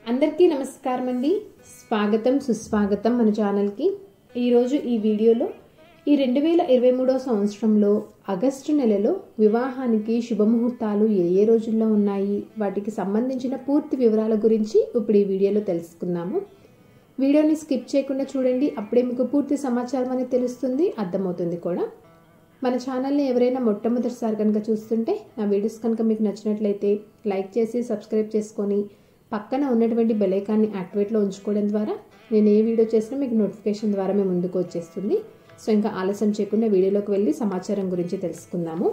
అందరికీ నమస్కారం అండి స్వాగతం సుస్వాగతం మన ఛానల్కి ఈరోజు ఈ వీడియోలో ఈ రెండు వేల ఇరవై మూడో సంవత్సరంలో ఆగస్టు నెలలో వివాహానికి శుభముహూర్తాలు ఏ ఏ రోజుల్లో ఉన్నాయి వాటికి సంబంధించిన పూర్తి వివరాల గురించి ఇప్పుడు ఈ వీడియోలో తెలుసుకుందాము వీడియోని స్కిప్ చేయకుండా చూడండి అప్పుడే మీకు పూర్తి సమాచారం అనేది తెలుస్తుంది అర్థమవుతుంది కూడా మన ఛానల్ని ఎవరైనా మొట్టమొదటిసారి కనుక చూస్తుంటే నా వీడియోస్ కనుక మీకు నచ్చినట్లయితే లైక్ చేసి సబ్స్క్రైబ్ చేసుకొని పక్కన ఉన్నటువంటి బెలైకాన్ని యాక్టివేట్లో ఉంచుకోవడం ద్వారా నేను ఏ వీడియో చేసినా మీకు నోటిఫికేషన్ ద్వారా మేము ముందుకు వచ్చేస్తుంది సో ఇంకా ఆలస్యం చేయకుండా వీడియోలోకి వెళ్ళి సమాచారం గురించి తెలుసుకుందాము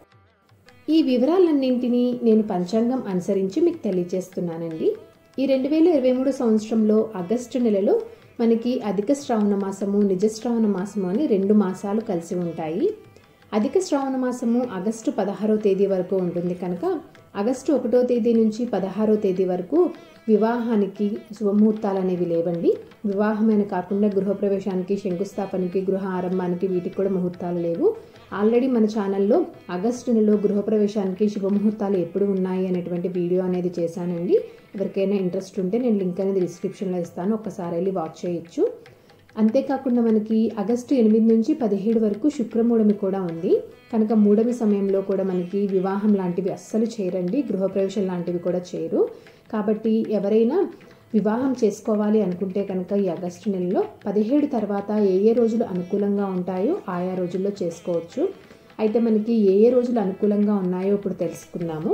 ఈ వివరాలన్నింటినీ నేను పంచాంగం అనుసరించి మీకు తెలియజేస్తున్నానండి ఈ రెండు వేల ఇరవై మూడు సంవత్సరంలో ఆగస్టు నెలలో మనకి అధిక శ్రావణ మాసము నిజ శ్రావణ మాసము అని రెండు మాసాలు కలిసి ఉంటాయి అధిక శ్రావణ మాసము ఆగస్టు పదహారో తేదీ వరకు ఉంటుంది కనుక ఆగస్టు ఒకటో తేదీ నుంచి పదహారో తేదీ వరకు వివాహానికి శుభముహూర్తాలు అనేవి లేవండి వివాహమైన కాకుండా గృహప్రవేశానికి శంకుస్థాపనకి గృహ ఆరంభానికి వీటికి కూడా ముహూర్తాలు లేవు ఆల్రెడీ మన ఛానల్లో ఆగస్టు నెలలో గృహప్రవేశానికి శుభముహూర్తాలు ఎప్పుడు ఉన్నాయి అనేటువంటి వీడియో అనేది చేశానండి ఎవరికైనా ఇంట్రెస్ట్ ఉంటే నేను లింక్ అనేది డిస్క్రిప్షన్లో ఇస్తాను ఒక్కసారి వెళ్ళి వాచ్ చేయొచ్చు అంతేకాకుండా మనకి ఆగస్టు ఎనిమిది నుంచి పదిహేడు వరకు శుక్రమూఢమి కూడా ఉంది కనుక మూడమి సమయంలో కూడా మనకి వివాహం లాంటివి అస్సలు చేయరండి గృహప్రవేశం లాంటివి కూడా చేయరు కాబట్టి ఎవరైనా వివాహం చేసుకోవాలి అనుకుంటే కనుక ఈ ఆగస్టు నెలలో పదిహేడు తర్వాత ఏ ఏ రోజులు అనుకూలంగా ఉంటాయో ఆయా రోజుల్లో చేసుకోవచ్చు అయితే మనకి ఏ ఏ రోజులు అనుకూలంగా ఉన్నాయో ఇప్పుడు తెలుసుకుందాము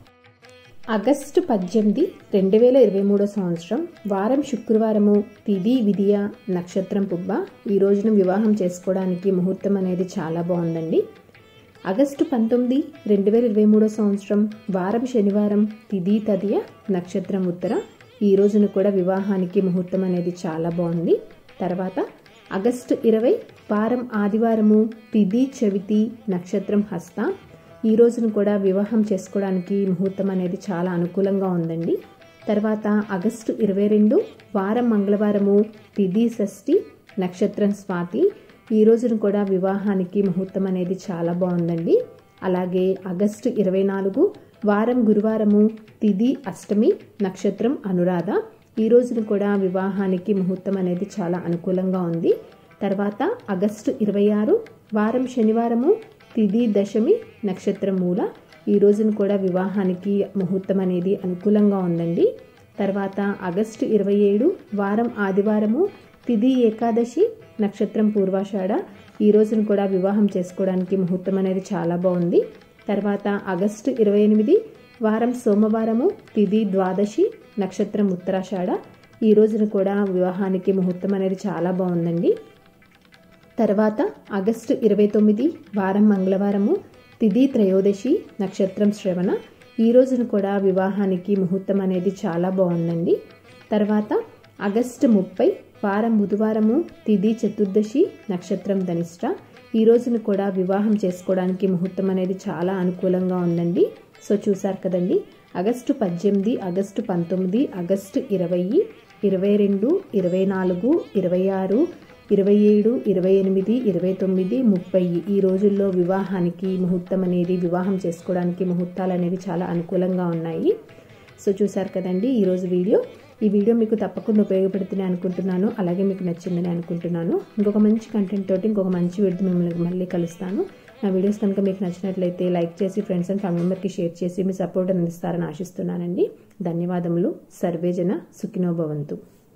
ఆగస్టు పద్దెనిమిది రెండు వేల ఇరవై మూడో సంవత్సరం వారం శుక్రవారము తిది విధియ నక్షత్రం పుబ్బ ఈ రోజున వివాహం చేసుకోవడానికి ముహూర్తం అనేది చాలా బాగుందండి ఆగస్టు పంతొమ్మిది రెండు వేల ఇరవై మూడో సంవత్సరం వారం శనివారం తిది తదియ నక్షత్రం ఉత్తర ఈ రోజున కూడా వివాహానికి ముహూర్తం అనేది చాలా బాగుంది తర్వాత ఆగస్టు ఇరవై వారం ఆదివారము తిది చవితి నక్షత్రం హస్త ఈ రోజున కూడా వివాహం చేసుకోవడానికి ముహూర్తం అనేది చాలా అనుకూలంగా ఉందండి తర్వాత ఆగస్టు ఇరవై రెండు వారం మంగళవారము తిది షష్ఠి నక్షత్రం స్వాతి ఈ రోజున కూడా వివాహానికి ముహూర్తం అనేది చాలా బాగుందండి అలాగే ఆగస్టు ఇరవై నాలుగు వారం గురువారము తిది అష్టమి నక్షత్రం అనురాధ ఈ రోజున కూడా వివాహానికి ముహూర్తం అనేది చాలా అనుకూలంగా ఉంది తర్వాత ఆగస్టు ఇరవై ఆరు వారం శనివారము తిది దశమి నక్షత్రం మూల ఈ రోజున కూడా వివాహానికి ముహూర్తం అనేది అనుకూలంగా ఉందండి తర్వాత ఆగస్టు ఇరవై ఏడు వారం ఆదివారము తిది ఏకాదశి నక్షత్రం పూర్వాషాఢ ఈ రోజున కూడా వివాహం చేసుకోవడానికి ముహూర్తం అనేది చాలా బాగుంది తర్వాత ఆగస్టు ఇరవై ఎనిమిది వారం సోమవారము తిది ద్వాదశి నక్షత్రం ఉత్తరాషాఢ ఈ రోజున కూడా వివాహానికి ముహూర్తం అనేది చాలా బాగుందండి తర్వాత ఆగస్టు ఇరవై తొమ్మిది వారం మంగళవారము తిది త్రయోదశి నక్షత్రం శ్రవణ ఈ రోజున కూడా వివాహానికి ముహూర్తం అనేది చాలా బాగుందండి తర్వాత ఆగస్టు ముప్పై వారం బుధవారము తిది చతుర్దశి నక్షత్రం ధనిష్ట ఈ రోజున కూడా వివాహం చేసుకోవడానికి ముహూర్తం అనేది చాలా అనుకూలంగా ఉందండి సో చూసారు కదండి ఆగస్టు పద్దెనిమిది ఆగస్టు పంతొమ్మిది ఆగస్టు ఇరవై ఇరవై రెండు ఇరవై నాలుగు ఇరవై ఆరు ఇరవై ఏడు ఇరవై ఎనిమిది ఇరవై తొమ్మిది ముప్పై ఈ రోజుల్లో వివాహానికి ముహూర్తం అనేది వివాహం చేసుకోవడానికి ముహూర్తాలు అనేవి చాలా అనుకూలంగా ఉన్నాయి సో చూసారు కదండి ఈరోజు వీడియో ఈ వీడియో మీకు తప్పకుండా ఉపయోగపడుతుంది అనుకుంటున్నాను అలాగే మీకు నచ్చిందని అనుకుంటున్నాను ఇంకొక మంచి కంటెంట్ తోటి ఇంకొక మంచి వీడియో మిమ్మల్ని మళ్ళీ కలుస్తాను నా వీడియోస్ కనుక మీకు నచ్చినట్లయితే లైక్ చేసి ఫ్రెండ్స్ అండ్ ఫ్యామిలీ మెంబర్కి షేర్ చేసి మీ సపోర్ట్ అందిస్తారని ఆశిస్తున్నానండి ధన్యవాదములు సర్వేజన సుఖినోభవంతు